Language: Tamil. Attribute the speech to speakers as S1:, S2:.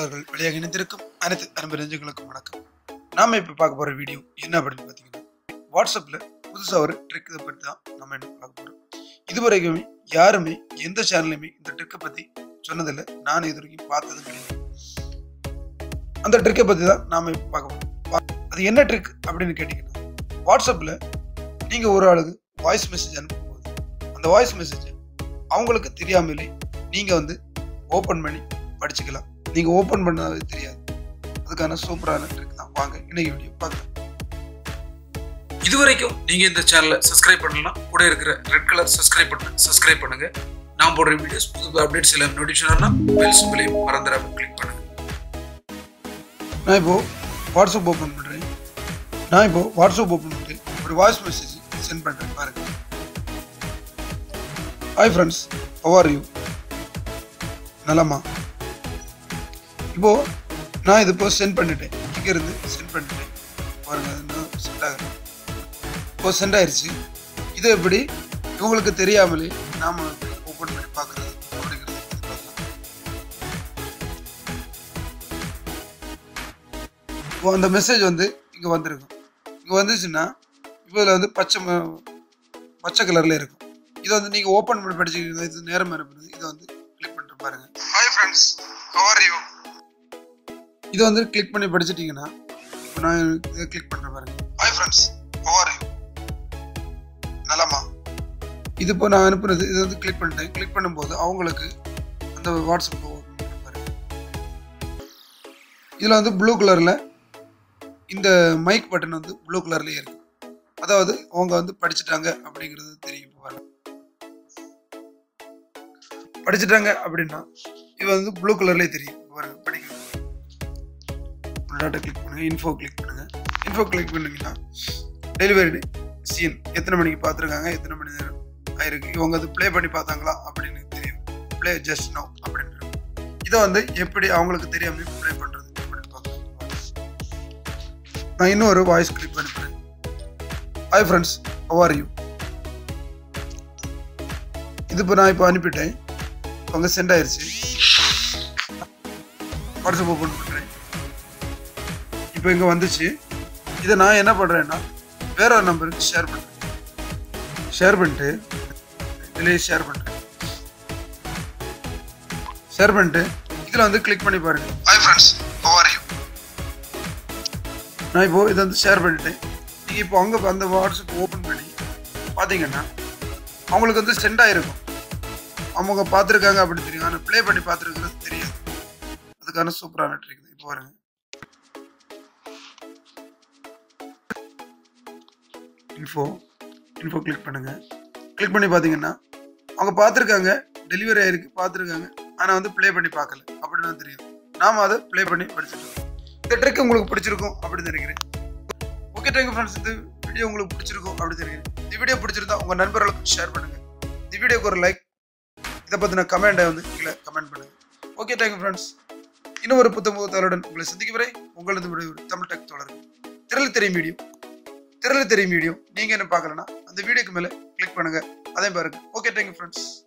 S1: தோழர்கள் வழியாக இணைந்திருக்கும் அனைத்து அன்பு நெஞ்சங்களுக்கும் வணக்கம் நாம இப்ப பார்க்க போற வீடியோ என்ன அப்படின்னு பாத்தீங்கன்னா வாட்ஸ்அப்ல புதுசா ஒரு ட்ரிக் இதை பத்தி தான் நம்ம என்ன பார்க்க போறோம் இதுவரைக்குமே யாருமே எந்த சேனல்லையுமே இந்த ட்ரிக்கை பத்தி சொன்னதில்லை நான் இது வரைக்கும் பார்த்தது கிடையாது அந்த ட்ரிக்கை பத்தி தான் நாம இப்ப பார்க்க போறோம் வா- அது என்ன ட்ரிக் அப்படின்னு கேட்டீங்கன்னா வாட்ஸ்அப்ல நீங்க ஒரு ஆளுக்கு வாய்ஸ் மெசேஜ் அனுப்பும்போது அந்த வாய்ஸ் மெசேஜ் அவங்களுக்கு தெரியாமலே நீங்க வந்து ஓபன் பண்ணி படிச்சுக்கலாம் நீங்க ஓபன் பண்ணாவே தெரியாது அதுக்கான சூப்பரான ட்ரிக் தான் வாங்க இன்னைக்கு வீடியோ பார்க்கலாம்
S2: இதுவரைக்கும் நீங்க இந்த சேனலை சப்ஸ்கிரைப் பண்ணலாம் கூட இருக்கிற red colour subscribe button subscribe பண்ணுங்க நான் போடுற வீடியோஸ் புது புது அப்டேட்ஸ் எல்லாம் நோட்டிஃபிகேஷன் பெல் சிம்பிளையும் மறந்துடாம கிளிக் பண்ணுங்க
S1: நான் இப்போ வாட்ஸ்அப் ஓப்பன் பண்றேன் நான் இப்போ வாட்ஸ்அப் ஓப்பன் பண்ணிட்டு ஒரு வாய்ஸ் மெசேஜ் சென்ட் பண்றேன் பாருங்க hi friends how are you நலமா இப்போ நான் இது இப்போ சென்ட் பண்ணிட்டேன் இங்க இருந்து சென்ட் பண்ணிட்டேன் பாருங்க அது சென்ட் ஆகுது இப்போ சென்ட் ஆயிருச்சு இது எப்படி இவங்களுக்கு தெரியாமலே நாம ஓப்பன் பண்ணி பார்க்கறது அப்படிங்கிறது இது பார்க்கலாம் இப்போ அந்த மெசேஜ் வந்து இங்கே வந்திருக்கும் இங்கே வந்துச்சுன்னா இப்போ இதில் வந்து பச்சை ம- பச்சை கலரில் இருக்கும் இதை வந்து நீங்கள் ஓப்பன் பண்ணி படிச்சுக்கிறீங்க இது நேரம் அனுப்புறது இதை வந்து கிளிக் பண்ணிட்டு பாருங்க ஹாய் ஃப்ரெண்ட்ஸ் ஹவர் யூ இதை வந்து கிளிக் பண்ணி படிச்சிட்டிங்கன்னா இப்போ நான் இதை கிளிக் பண்ணுறேன் பாருங்க ஹாய் ஃப்ரெண்ட்ஸ் ஹவர் யூ நலமா இது இப்போ நான் அனுப்புனது இது வந்து கிளிக் பண்ணிட்டேன் கிளிக் பண்ணும்போது அவங்களுக்கு அந்த வாட்ஸ்அப் ஓப்பன் பண்ணி பாருங்க இதில் வந்து ப்ளூ கலரில் இந்த மைக் பட்டன் வந்து ப்ளூ கலர்லேயே இருக்கு அதாவது அவங்க வந்து படிச்சுட்டாங்க அப்படிங்கிறது தெரியும் இப்போ பாருங்க. படிச்சுட்டாங்க அப்படின்னா இது வந்து ப்ளூ கலர்லேயே தெரியும் இப்போ பாருங்க படிக்கிறது டாட்டா கிளிக் பண்ணுங்க இன்ஃபோ கிளிக் பண்ணுங்க இன்ஃபோ கிளிக் பண்ணீங்கன்னா டெலிவரி சீன் எத்தனை மணிக்கு பார்த்துருக்காங்க எத்தனை மணி நேரம் ஆயிருக்கு இவங்க அது ப்ளே பண்ணி பார்த்தாங்களா அப்படின்னு தெரியும் ப்ளே ஜஸ்ட் நோ அப்படின்னு இதை வந்து எப்படி அவங்களுக்கு தெரியாம ப்ளே பண்ணுறது அப்படின்னு பார்க்கலாம் நான் இன்னும் ஒரு வாய்ஸ் கிளிக் அனுப்புறேன் ஹாய் ஃப்ரெண்ட்ஸ் ஆர் யூ இது இப்போ நான் இப்போ அனுப்பிட்டேன் அவங்க சென்ட் ஆயிருச்சு வாட்ஸ்அப் ஓப்பன் பண்ணுறேன் இப்போ இங்கே வந்துச்சு இதை நான் என்ன பண்ணுறேன்னா வேற ஒரு நம்பருக்கு ஷேர் பண்ணுறேன் ஷேர் பண்ணிட்டு இதுலேயே ஷேர் பண்ணுறேன் ஷேர் பண்ணிட்டு இதில் வந்து கிளிக் பண்ணி பாருங்க ஹாய் ஃப்ரெண்ட்ஸ் ஆர் யூ நான் இப்போ இதை வந்து ஷேர் பண்ணிட்டேன் நீங்கள் இப்போ அங்கே அந்த வாட்ஸ்அப் ஓப்பன் பண்ணி பார்த்தீங்கன்னா அவங்களுக்கு வந்து சென்ட் ஆகிருக்கும் அவங்க பார்த்துருக்காங்க அப்படின்னு தெரியும் ஆனால் ப்ளே பண்ணி பார்த்துருக்கிறது தெரியாது அதுக்கான சூப்பரான ட்ரிக் இப்போ பாருங்க இன்ஃபோ இன்ஃபோ கிளிக் பண்ணுங்க கிளிக் பண்ணி பார்த்தீங்கன்னா அவங்க பார்த்துருக்காங்க டெலிவரி ஆயிருக்கு பார்த்துருக்காங்க ஆனால் வந்து ப்ளே பண்ணி பார்க்கல அப்படின்னு தெரியும் நாம அதை ப்ளே பண்ணி படிச்சுட்டு இருக்கோம். இந்த ட்ரிக் உங்களுக்கு பிடிச்சிருக்கும் அப்படின்னு நினைக்கிறேன் ஓகே தேங்க்யூ ஃப்ரெண்ட்ஸ் இந்த வீடியோ உங்களுக்கு பிடிச்சிருக்கும் அப்படின்னு நினைக்கிறேன் இந்த வீடியோ பிடிச்சிருந்தா உங்கள் நண்பர்களுக்கு ஷேர் பண்ணுங்க இந்த வீடியோக்கு ஒரு லைக் இதை பற்றின கமெண்ட்டை வந்து கீழே கமெண்ட் பண்ணுங்க ஓகே தேங்க்யூ ஃப்ரெண்ட்ஸ் இன்னும் ஒரு புத்த முகத்தாளுடன் உங்களை சந்திக்கும் வரை உங்களது விடைபெறும் தமிழ் டெக் தொடரும் திரள் தெரியும் வீடியோ திரள் தெரியும் வீடியோ நீங்கள் என்ன பார்க்கலன்னா அந்த வீடியோக்கு மேலே கிளிக் பண்ணுங்க அதே பாருங்க ஓகே தேங்க்யூ ஃப்ரெண்ட்ஸ்